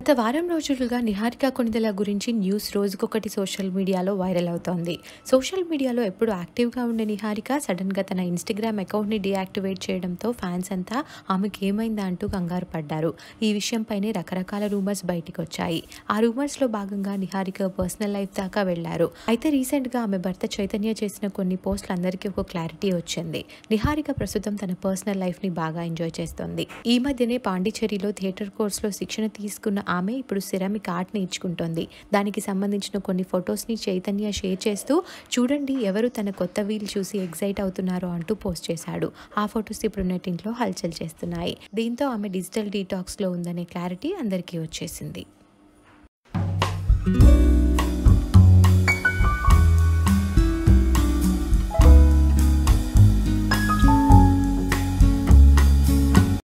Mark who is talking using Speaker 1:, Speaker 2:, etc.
Speaker 1: గత వారం రోజులుగా నిహారిక కొణిదెల గురించి న్యూస్ రోజుకొకటి సోషల్ మీడియాలో వైరల్ అవుతోంది సోషల్ మీడియాలో ఎప్పుడు యాక్టివ్గా ఉండే నిహారిక సడన్గా తన ఇన్స్టాగ్రామ్ అకౌంట్ని డీయాక్టివేట్ చేయడంతో ఫ్యాన్స్ అంతా ఆమెకి ఏమైందా అంటూ కంగారు పడ్డారు ఈ విషయంపైనే రకరకాల రూమర్స్ బయటికి వచ్చాయి ఆ రూమర్స్లో భాగంగా నిహారిక పర్సనల్ లైఫ్ దాకా వెళ్లారు అయితే రీసెంట్గా ఆమె భర్త చైతన్య చేసిన కొన్ని పోస్టులు అందరికీ ఒక క్లారిటీ వచ్చింది నిహారిక ప్రస్తుతం తన పర్సనల్ లైఫ్ని బాగా ఎంజాయ్ చేస్తోంది ఈ మధ్యనే పాండిచ్చేరిలో థియేటర్ కోర్స్లో శిక్షణ తీసుకున్న ఆమె ఇప్పుడు సిరామిక్ ఆర్ట్ నేర్చుకుంటోంది దానికి సంబంధించిన కొన్ని ఫొటోస్ని చైతన్య షేర్ చేస్తూ చూడండి ఎవరు తన కొత్త వీల్ చూసి ఎగ్జైట్ అవుతున్నారో అంటూ పోస్ట్ చేశాడు ఆ ఫొటోస్ ఇప్పుడు నెట్టింట్లో హల్చల్ చేస్తున్నాయి దీంతో ఆమె డిజిటల్ డీటాక్స్లో ఉందనే క్లారిటీ అందరికీ వచ్చేసింది